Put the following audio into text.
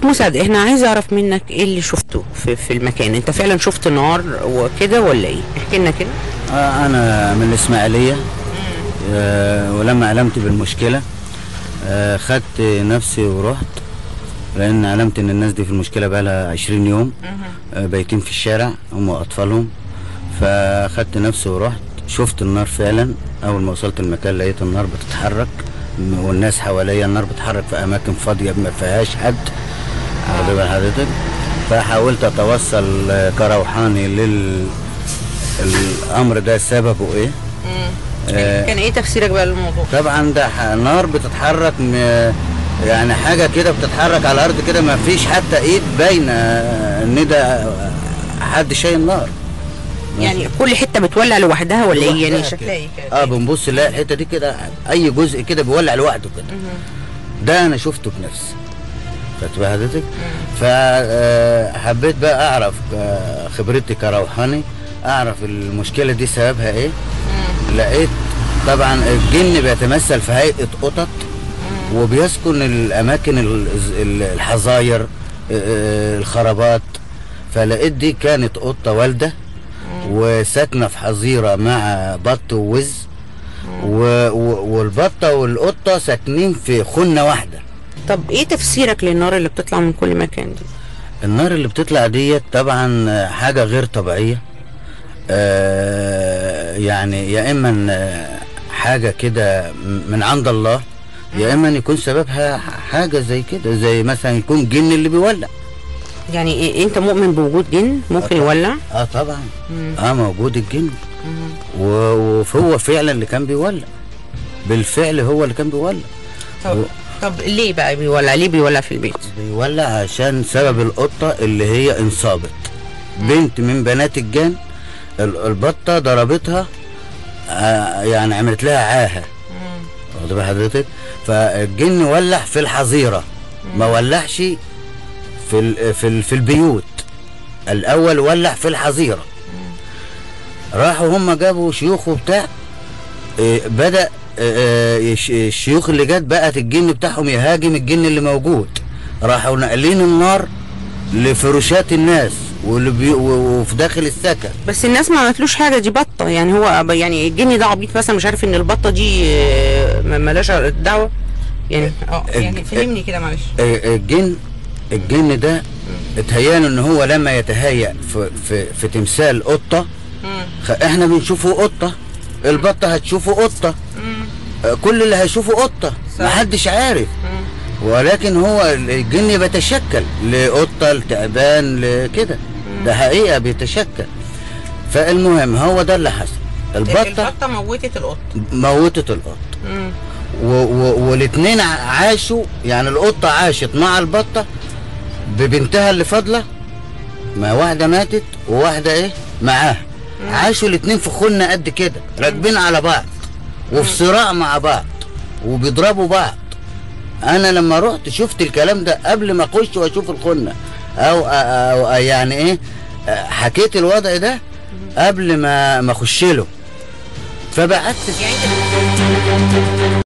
مساعد احنا عايز اعرف منك ايه اللي شفته في, في المكان انت فعلا شفت نار وكده ولا ايه احكي لنا كده آه، انا من الاسماعيليه آه، ولما علمت بالمشكله آه، خدت نفسي ورحت لان علمت ان الناس دي في المشكله بقى لها 20 يوم آه، بايتين في الشارع هم واطفالهم فخدت نفسي ورحت شفت النار فعلا اول ما وصلت المكان لقيت النار بتتحرك والناس حواليا النار بتتحرك في اماكن فاضيه ما فيهاش حد واخد بال حضرتك فحاولت اتوصل آه، كروحاني لل الامر ده سببه ايه آه. كان ايه تفسيرك بقى للموضوع طبعا ده ح- نار بتتحرك م... يعني حاجه كده بتتحرك على الارض كده ما فيش حتى ايد باينه ان ده حد شايل نار يعني كل حته بتولع لوحدها ولا ايه يعني لوحدها شكلها ايه كده اه بنبص نلاقي الحته دي كده اي جزء كده بيولع لوحده كده ده انا شفته بنفسي خدت بال حضرتك فحبيت بقى اعرف آه، خبرتي كروحاني اعرف المشكله دي سببها ايه لقيت طبعا الجن بيتمثل في هيئه قطط وبيسكن الاماكن ال- ال- الحظاير آه، آه، الخرابات فلقيت دي كانت قطه والده وساكنه في حظيره مع بط ووز و- و- والبطه والقطه ساكنين في خنه واحده طب ايه تفسيرك للنار اللي بتطلع من كل مكان دي النار اللي بتطلع ديت طبعا حاجة غير طبيعية آه، يعني يا اما آه، حاجة كده من عند الله يا اما يكون سببها حاجة زي كده زي مثلا يكون جن اللي بيولع يعني إيه انت مؤمن بوجود جن ممكن يولع اه طبعا اه موجود الجن و- وهو فعلا اللي كان بيولع بالفعل هو اللي كان بيولع طب طب ليه بقى بيولع ليه بيولع في البيت بيولع عشان سبب القطة اللي هي انصابت بنت من بنات الجان ال- البطة ضربتها آه، يعني عملت لها عاهة واخد بال حضرتك فالجن ولع في الحظيرة ما ولعش في ال في ال في البيوت الاول ولع في الحظيرة راحوا هم جابوا شيوخ وبتاع إيه، بدا آه، الش- الشيوخ اللي جت بقت الجن بتاعهم يهاجم الجن اللي موجود راحوا ناقلين النار لفروشات الناس واللي بي و- وفي داخل السكن بس الناس ما عملتلوش حاجه دي بطه يعني هو ب- يعني الجن ده عبيط مثلا مش عارف ان البطه دي آه، ما- مالهاش دعوه يعني اه يعني فهمني كده معلش آه، الجن الجن ده اتهيأله ان هو لما يتهيأ في في, في تمثال قطه خ- احنا بنشوفه قطه البطه هتشوفه قطه آه، كل اللي هيشوفه قطه محدش عارف ولكن هو الجن بيتشكل لقطه لتعبان لكده ده حقيقه بيتشكل فالمهم هو ده اللي حصل البطه موتت القط موتت القط و- و- والاتنين ع- عاشوا يعني القطه عاشت مع البطه ببنتها اللي فاضله ما واحده ماتت وواحده ايه معاها عاشوا الاتنين في خنه قد كده راكبين على بعض وفي صراع مع بعض وبيضربوا بعض انا لما رحت شفت الكلام ده قبل ما اخش واشوف الخنه او, أو, أو يعني ايه حكيت الوضع ده قبل ما ما اخش له فبعت يعني